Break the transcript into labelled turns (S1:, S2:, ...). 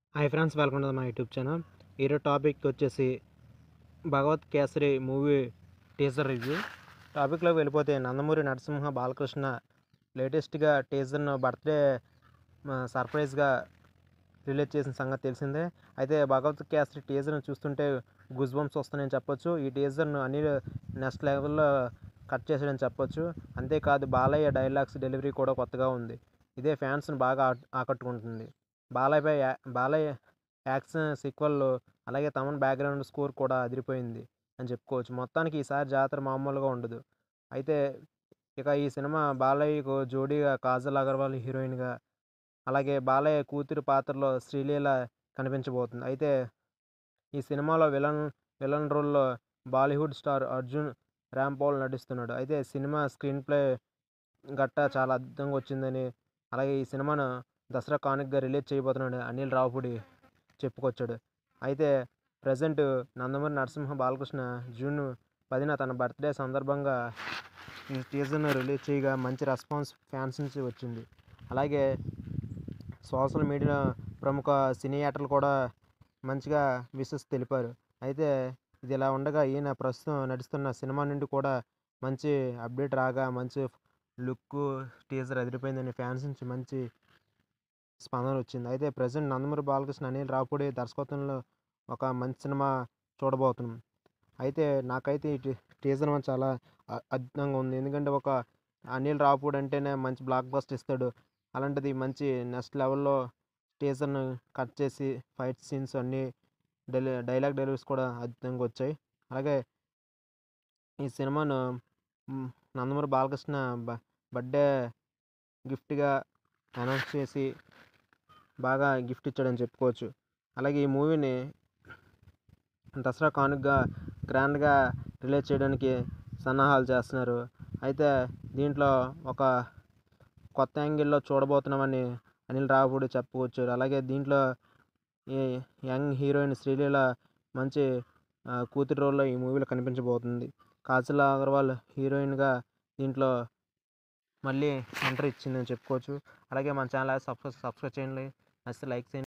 S1: hi friends welcome to మా YouTube channel ఈరోజు topic వచ్చేసి Bhagavanth Kesari movie teaser review టాపిక్లోకి వెళ్ళిపోతే నందమూరి నరసింహ బాలకృష్ణ లేటెస్ట్గా టీజర్ను బర్త్డే సర్ప్రైజ్గా రిలీజ్ చేసిన సంగతి తెలిసిందే అయితే భగవత్ కేసరి టీజర్ను చూస్తుంటే గుజ్ బంప్స్ వస్తున్నాయని చెప్పొచ్చు ఈ టీజర్ను అనిల్ నెక్స్ట్ లెవెల్లో కట్ చేసాడని చెప్పొచ్చు అంతేకాదు బాలయ్య డైలాగ్స్ డెలివరీ కూడా కొత్తగా ఉంది ఇదే ఫ్యాన్స్ని బాగా ఆట్- ఆకట్టుకుంటుంది బాలయ్యపై యా- బాలయ్య యాక్షన్ సీక్వెల్ అలాగే తమన్ బ్యాక్గ్రౌండ్ స్కోర్ కూడా అదిరిపోయింది అని చెప్పుకోవచ్చు మొత్తానికి ఈసారి జాతర మామూలుగా ఉండదు అయితే ఇక ఈ సినిమా బాలయ్యకు జోడీగా కాజల్ అగర్వాల్ హీరోయిన్గా అలాగే బాలయ్య కూతురు పాత్రలో శ్రీలీల కనిపించబోతుంది అయితే ఈ సినిమాలో విలన్ విలన్ రోల్లో బాలీవుడ్ స్టార్ అర్జున్ రాంపౌల్ నటిస్తున్నాడు అయితే సినిమా స్క్రీన్ ప్లే గట్టా చాలా అద్భుతంగా వచ్చిందని అలాగే ఈ సినిమాను దసరా కానుకగా రిలీజ్ చేయబోతున్నాడు అనిల్ రావుపూడి చెప్పుకొచ్చాడు అయితే ప్రజెంట్ నందమూరి నరసింహ బాలకృష్ణ జూన్ పదిన తన బర్త్డే సందర్భంగా ఈ టీజర్ను రిలీజ్ చేయగా మంచి రెస్పాన్స్ ఫ్యాన్స్ నుంచి వచ్చింది అలాగే సోషల్ మీడియా ప్రముఖ సినీ యాక్టర్లు కూడా మంచిగా విషెస్ తెలిపారు అయితే ఇది ఇలా ఉండగా ఈయన ప్రస్తుతం నడుస్తున్న సినిమా నుండి కూడా మంచి అప్డేట్ రాగా మంచి లుక్ టీజర్ అదిరిపోయిందని ఫ్యాన్స్ నుంచి మంచి స్పందన వచ్చింది అయితే ప్రజెంట్ నందమూరి బాలకృష్ణ అనిల్ రావుపూడి దర్శకత్వంలో ఒక మంచి సినిమా చూడబోతున్నాం అయితే నాకైతే ఈ టీ- టీజర్ మాత్రం చాలా అ- అద్భుతంగా ఉంది ఎందుకంటే ఒక అనిల్ రావుపూడి అంటేనే మంచి బ్లాక్ బస్ట్ ఇస్తాడు అలాంటిది మంచి నెక్స్ట్ లెవెల్లో టీజర్ను కట్ చేసి ఫైట్ సీన్స్ అన్నీ డెలి డైలాగ్ డెలివరీస్ కూడా అద్భుతంగా వచ్చాయి అలాగే ఈ సినిమాను మ్, నందమూరి బాలకృష్ణ బ బర్త్డే గిఫ్ట్గా అనౌన్స్ చేసి బాగా గిఫ్ట్ ఇచ్చాడని చెప్పుకోవచ్చు అలాగే ఈ మూవీని దసరా కానుకగా గ్రాండ్గా రిలీజ్ చేయడానికి సన్నాహాలు చేస్తున్నారు అయితే దీంట్లో ఒక కొత్త యాంగిల్లో చూడబోతున్నామని అనిల్ రావుపూడి చెప్పుకోవచ్చు అలాగే దీంట్లో ఈ యంగ్ హీరోయిన్ శ్రీలీల మంచి ఆ, కూతురు రోల్లో ఈ మూవీలో కనిపించబోతుంది కాజల్ అగర్వాల్ హీరోయిన్గా దీంట్లో మళ్ళీ ఎంట్రీ ఇచ్చిందని చెప్పుకోవచ్చు అలాగే మన ఛానల్ సబ్స్క్రైబ్ సబ్స్క్రైబ్ చేయండి నచ్చితే లైక్ చేయండి